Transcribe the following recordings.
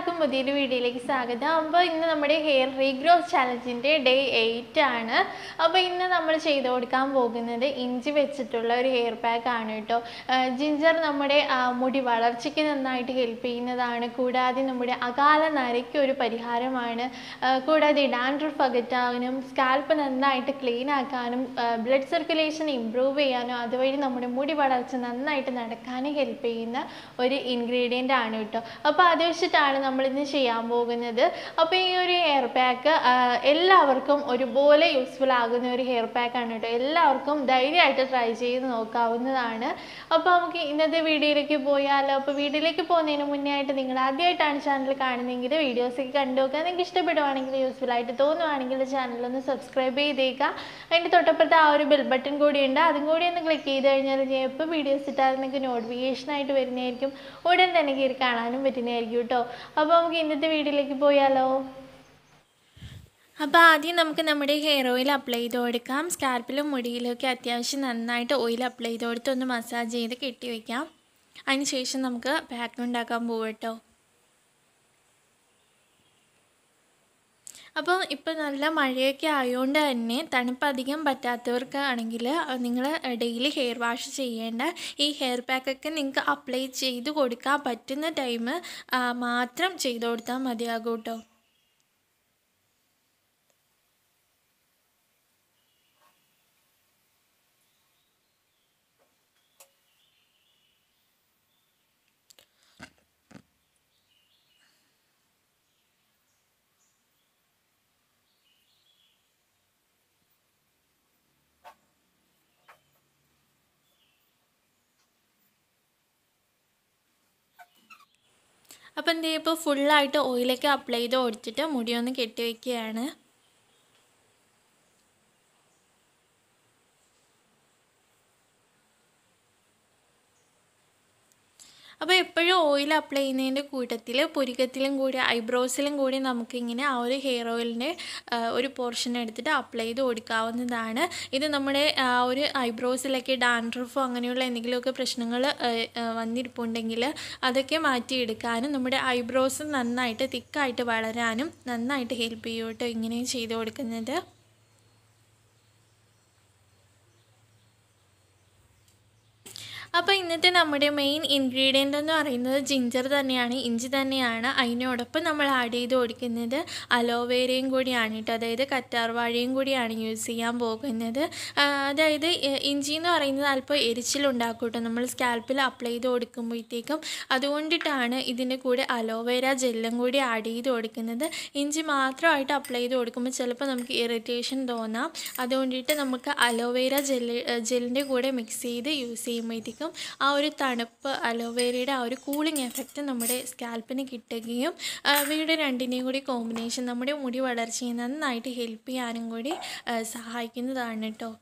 എല്ലാവർക്കും പുതിയൊരു വീഡിയോയിലേക്ക് സ്വാഗതം അപ്പോൾ ഇന്ന് നമ്മുടെ ഹെയർ റീഗ്രോത്ത് ചാലഞ്ചിൻ്റെ ഡേ എയ്റ്റ് ആണ് അപ്പോൾ ഇന്ന് നമ്മൾ ചെയ്ത് കൊടുക്കാൻ പോകുന്നത് ഇഞ്ചി വെച്ചിട്ടുള്ള ഒരു ഹെയർ പാക്ക് ആണ് കേട്ടോ ജിഞ്ചർ നമ്മുടെ ആ, മുടി വളർച്ചയ്ക്ക് നന്നായിട്ട് ഹെൽപ്പ് ചെയ്യുന്നതാണ് കൂടാതെ നമ്മുടെ അകാല നരയ്ക്ക് ഒരു പരിഹാരമാണ് ആ, കൂടാതെ ഡാൻഡ്രഫ് അകറ്റാനും സ്കാൽപ്പ് നന്നായിട്ട് ക്ലീൻ ആക്കാനും ബ്ലഡ് സർക്കുലേഷൻ ഇമ്പ്രൂവ് ചെയ്യാനും അതുവഴി നമ്മുടെ മുടി വളർച്ച നന്നായിട്ട് നടക്കാനും ഹെൽപ്പ് ചെയ്യുന്ന ഒരു ഇൻഗ്രീഡിയൻ്റ് ആണ് കേട്ടോ അപ്പോൾ അത് വെച്ചിട്ടാണ് നമ്മളിന്ന് ചെയ്യാൻ പോകുന്നത് അപ്പോൾ ഈ ഒരു ഹെയർ പാക്ക് എല്ലാവർക്കും ഒരുപോലെ യൂസ്ഫുൾ ആകുന്ന ഒരു ഹെയർ പാക്കാണ് കേട്ടോ എല്ലാവർക്കും ധൈര്യമായിട്ട് ട്രൈ ചെയ്ത് നോക്കാവുന്നതാണ് അപ്പോൾ നമുക്ക് ഇന്നത്തെ വീഡിയോയിലേക്ക് പോയാലോ അപ്പോൾ വീഡിയോയിലേക്ക് പോകുന്നതിന് മുന്നേ ആയിട്ട് നിങ്ങൾ ആദ്യമായിട്ടാണ് ചാനൽ കാണുന്നതെങ്കിൽ വീഡിയോസൊക്കെ കണ്ടു നോക്കുക നിങ്ങൾക്ക് ഇഷ്ടപ്പെടുവാണെങ്കിൽ യൂസ്ഫുൾ ആയിട്ട് തോന്നുവാണെങ്കിൽ ചാനലൊന്ന് സബ്സ്ക്രൈബ് ചെയ്തേക്കുക അതിൻ്റെ തൊട്ടപ്പുറത്ത് ആ ഒരു ബെൽ ബട്ടൺ കൂടി ഉണ്ട് അതും കൂടി ഒന്ന് ക്ലിക്ക് ചെയ്ത് കഴിഞ്ഞാൽ ഞാൻ എപ്പോൾ വീഡിയോസ് ഇട്ടാൽ നിങ്ങൾക്ക് നോട്ടിഫിക്കേഷൻ ആയിട്ട് വരുന്നതായിരിക്കും ഉടൻ തന്നെ കയറി കാണാനും പറ്റുന്നതായിരിക്കും കേട്ടോ അപ്പോൾ നമുക്ക് ഇന്നത്തെ വീഡിയോയിലേക്ക് പോയാലോ അപ്പോൾ ആദ്യം നമുക്ക് നമ്മുടെ ഹെയർ ഓയിൽ അപ്ലൈ ചെയ്ത് കൊടുക്കാം സ്കാൽപ്പിലും മുടിയിലും ഒക്കെ അത്യാവശ്യം നന്നായിട്ട് ഓയിൽ അപ്ലൈ ചെയ്ത് കൊടുത്ത് ഒന്ന് മസാജ് ചെയ്ത് കെട്ടി വയ്ക്കാം അതിനുശേഷം നമുക്ക് പാക്ക് ഉണ്ടാക്കാൻ പോകും കേട്ടോ അപ്പോൾ ഇപ്പോൾ നല്ല മഴയൊക്കെ ആയതുകൊണ്ട് തന്നെ തണുപ്പ് അധികം പറ്റാത്തവർക്ക് ആണെങ്കിൽ നിങ്ങൾ ഡെയിലി ഹെയർ വാഷ് ചെയ്യേണ്ട ഈ ഹെയർ പാക്കൊക്കെ നിങ്ങൾക്ക് അപ്ലൈ ചെയ്ത് കൊടുക്കാൻ പറ്റുന്ന ടൈം മാത്രം ചെയ്ത് കൊടുത്താൽ മതിയാകും കേട്ടോ അപ്പം എന്ത് ചെയ്യും ഇപ്പോൾ ഫുള്ളായിട്ട് ഓയിലൊക്കെ അപ്ലൈ ചെയ്ത് കൊടുത്തിട്ട് മുടി ഒന്ന് കെട്ടി വയ്ക്കുകയാണ് അപ്പോൾ എപ്പോഴും ഓയിൽ അപ്ലൈ ചെയ്യുന്നതിൻ്റെ കൂട്ടത്തിൽ പുരികത്തിലും കൂടി ഐബ്രോസിലും കൂടി നമുക്കിങ്ങനെ ആ ഒരു ഹെയർ ഓയിലിൻ്റെ ഒരു പോർഷൻ എടുത്തിട്ട് അപ്ലൈ ചെയ്ത് കൊടുക്കാവുന്നതാണ് ഇത് നമ്മുടെ ആ ഒരു ഐബ്രോസിലൊക്കെ ഡാൻഡ്രഫോ അങ്ങനെയുള്ള എന്തെങ്കിലുമൊക്കെ പ്രശ്നങ്ങൾ വന്നിരിപ്പുണ്ടെങ്കിൽ അതൊക്കെ മാറ്റിയെടുക്കാനും നമ്മുടെ ഐബ്രോസ് നന്നായിട്ട് തിക്കായിട്ട് വളരാനും നന്നായിട്ട് ഹെൽപ്പ് ചെയ്യും കേട്ടോ ഇങ്ങനെ ചെയ്ത് കൊടുക്കുന്നത് അപ്പോൾ ഇന്നത്തെ നമ്മുടെ മെയിൻ ഇൻഗ്രീഡിയൻ്റ് എന്ന് പറയുന്നത് ജിഞ്ചർ തന്നെയാണ് ഇഞ്ചി തന്നെയാണ് അതിനോടൊപ്പം നമ്മൾ ആഡ് ചെയ്ത് കൊടുക്കുന്നത് അലോവേരയും കൂടിയാണ് കേട്ടോ അതായത് കറ്റാർവാഴയും കൂടിയാണ് യൂസ് ചെയ്യാൻ പോകുന്നത് ആ, അതായത് എ- ഇഞ്ചി എന്ന് പറയുന്നത് അല്പം എരിച്ചിലുണ്ടാക്കും കേട്ടോ നമ്മൾ സ്കാൽപ്പിൽ അപ്ലൈ ചെയ്ത് കൊടുക്കുമ്പോഴത്തേക്കും അതുകൊണ്ടിട്ടാണ് ഇതിൻ്റെ കൂടെ അലോവേര ജെല്ലും കൂടി ആഡ് ചെയ്ത് കൊടുക്കുന്നത് ഇഞ്ചി മാത്രമായിട്ട് അപ്ലൈ ചെയ്ത് കൊടുക്കുമ്പോൾ ചിലപ്പോൾ നമുക്ക് ഇറിറ്റേഷൻ തോന്നാം അതുകൊണ്ടിട്ട് നമുക്ക് അലോവേര ജെല്ല് ജെല്ലിൻ്റെ കൂടെ മിക്സ് ചെയ്ത് യൂസ് ചെയ്യുമ്പോഴത്തേക്കും ആ ഒരു തണുപ്പ് അലോവേരയുടെ ആ ഒരു കൂളിംഗ് എഫക്റ്റ് നമ്മുടെ സ്കാൽപ്പിന് കിട്ടുകയും ആ, ഇവയുടെ രണ്ടിനെയും കൂടി കോമ്പിനേഷൻ നമ്മുടെ മുടി വളർച്ചയെ നന്നായിട്ട് ഹെൽപ്പ് ചെയ്യാനും കൂടി ആ, സഹായിക്കുന്നതാണ് കേട്ടോ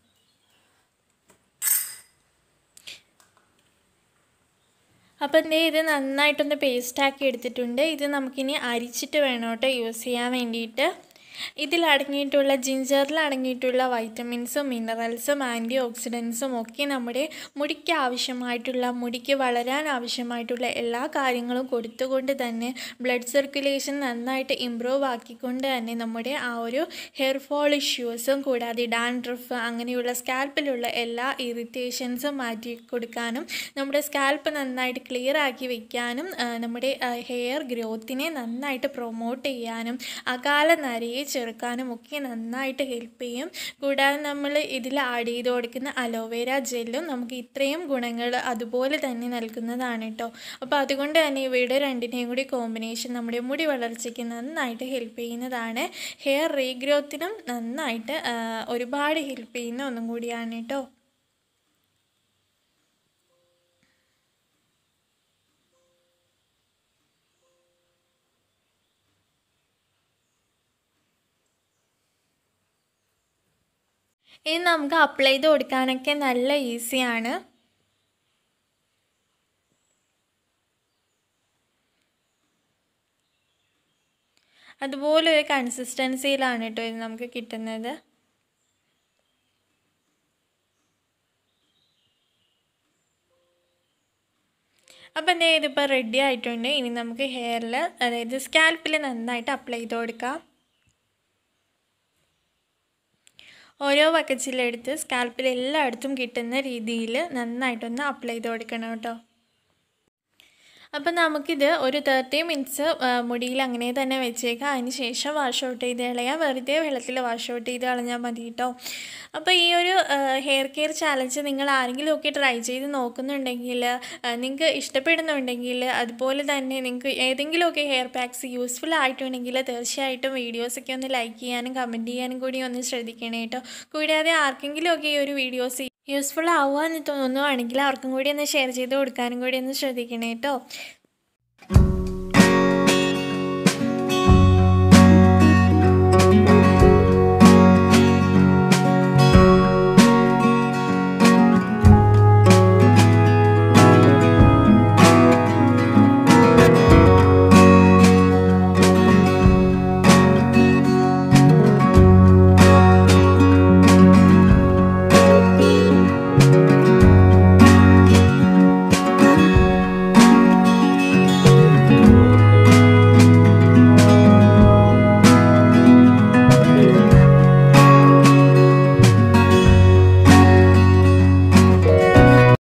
അപ്പം എന്തേ ഇത് നന്നായിട്ടൊന്ന് പേസ്റ്റാക്കി എടുത്തിട്ടുണ്ട് ഇത് നമുക്കിനി അരിച്ചിട്ട് വേണം കേട്ടോ യൂസ് ചെയ്യാൻ വേണ്ടിയിട്ട് ഇതിൽ അടങ്ങിയിട്ടുള്ള ജിഞ്ചറിൽ അടങ്ങിയിട്ടുള്ള വൈറ്റമിൻസും മിനറൽസും ആൻറ്റി ഓക്സിഡൻസും ഒക്കെ നമ്മുടെ മുടിക്ക് ആവശ്യമായിട്ടുള്ള മുടിക്ക് വളരാൻ ആവശ്യമായിട്ടുള്ള എല്ലാ കാര്യങ്ങളും കൊടുത്തുകൊണ്ട് തന്നെ ബ്ലഡ് സർക്കുലേഷൻ നന്നായിട്ട് ഇമ്പ്രൂവ് ആക്കിക്കൊണ്ട് തന്നെ നമ്മുടെ ആ ഒരു ഹെയർ ഫോൾ ഇഷ്യൂസും കൂടാതെ ഡാൻഡ്രഫ് അങ്ങനെയുള്ള സ്കാൽപ്പിലുള്ള എല്ലാ ഇറിറ്റേഷൻസും മാറ്റി കൊടുക്കാനും നമ്മുടെ സ്കാൽപ്പ് നന്നായിട്ട് ക്ലിയർ ആക്കി വെക്കാനും ആ, നമ്മുടെ ഹെയർ ഗ്രോത്തിനെ നന്നായിട്ട് പ്രൊമോട്ട് ചെയ്യാനും അകാല നരയെ ചെറുക്കാനും ഒക്കെ നന്നായിട്ട് ഹെൽപ്പ് ചെയ്യും കൂടാതെ നമ്മൾ ഇതിൽ ആഡ് ചെയ്ത് കൊടുക്കുന്ന അലോവേര ജെല്ലും നമുക്ക് ഇത്രയും ഗുണങ്ങൾ അതുപോലെ തന്നെ നൽകുന്നതാണ് കേട്ടോ അപ്പോൾ അതുകൊണ്ട് തന്നെ ഇവയുടെ രണ്ടിനെയും കൂടി കോമ്പിനേഷൻ നമ്മുടെ മുടി വളർച്ചയ്ക്ക് നന്നായിട്ട് ഹെൽപ്പ് ചെയ്യുന്നതാണ് ഹെയർ റീഗ്രോത്തിനും നന്നായിട്ട് ആ, ഒരുപാട് ഹെൽപ്പ് ചെയ്യുന്ന ഒന്നും കൂടിയാണ് കേട്ടോ ഇത് നമുക്ക് അപ്ലൈ ചെയ്ത് കൊടുക്കാനൊക്കെ നല്ല ഈസിയാണ് അതുപോലെ ഒരു കൺസിസ്റ്റൻസിയിലാണ് കേട്ടോ ഇത് നമുക്ക് കിട്ടുന്നത് അപ്പോൾ എൻ്റെ ഇതിപ്പോൾ റെഡി ആയിട്ടുണ്ട് ഇനി നമുക്ക് ഹെയറിൽ അതായത് സ്കാൽപ്പിൽ നന്നായിട്ട് അപ്ലൈ ചെയ്ത് കൊടുക്കാം ഓരോ ബക്കറ്റിലെടുത്ത് സ്കാൽപ്പിൽ എല്ലായിടത്തും കിട്ടുന്ന രീതിയിൽ നന്നായിട്ടൊന്ന് അപ്ലൈ ചെയ്ത് കൊടുക്കണം കേട്ടോ അപ്പം നമുക്കിത് ഒരു തേർട്ടി മിനിറ്റ്സ് മുടിയിൽ അങ്ങനെ തന്നെ വെച്ചേക്കാം അതിന് ശേഷം വാഷ് ഔട്ട് ചെയ്ത് കളയാം വെറുതെ വെള്ളത്തിൽ വാഷ് ഔട്ട് ചെയ്ത് കളഞ്ഞാൽ മതി കേട്ടോ അപ്പോൾ ഈ ഒരു ഹെയർ കെയർ ചാലഞ്ച് നിങ്ങൾ ആരെങ്കിലുമൊക്കെ ട്രൈ ചെയ്ത് നോക്കുന്നുണ്ടെങ്കിൽ നിങ്ങൾക്ക് ഇഷ്ടപ്പെടുന്നുണ്ടെങ്കിൽ അതുപോലെ തന്നെ നിങ്ങൾക്ക് ഏതെങ്കിലുമൊക്കെ ഹെയർ പാക്സ് യൂസ്ഫുൾ ആയിട്ടുണ്ടെങ്കിൽ തീർച്ചയായിട്ടും വീഡിയോസൊക്കെ ഒന്ന് ലൈക്ക് ചെയ്യാനും കമൻറ്റ് ചെയ്യാനും കൂടി ഒന്ന് ശ്രദ്ധിക്കണേ കേട്ടോ കൂടാതെ ആർക്കെങ്കിലുമൊക്കെ ഈ ഒരു വീഡിയോസ് യൂസ്ഫുൾ ആവുക എന്ന് തോന്നുവാണെങ്കിൽ അവർക്കും കൂടി ഒന്ന് ഷെയർ ചെയ്ത് കൊടുക്കാനും കൂടി ഒന്ന് ശ്രദ്ധിക്കണേ കേട്ടോ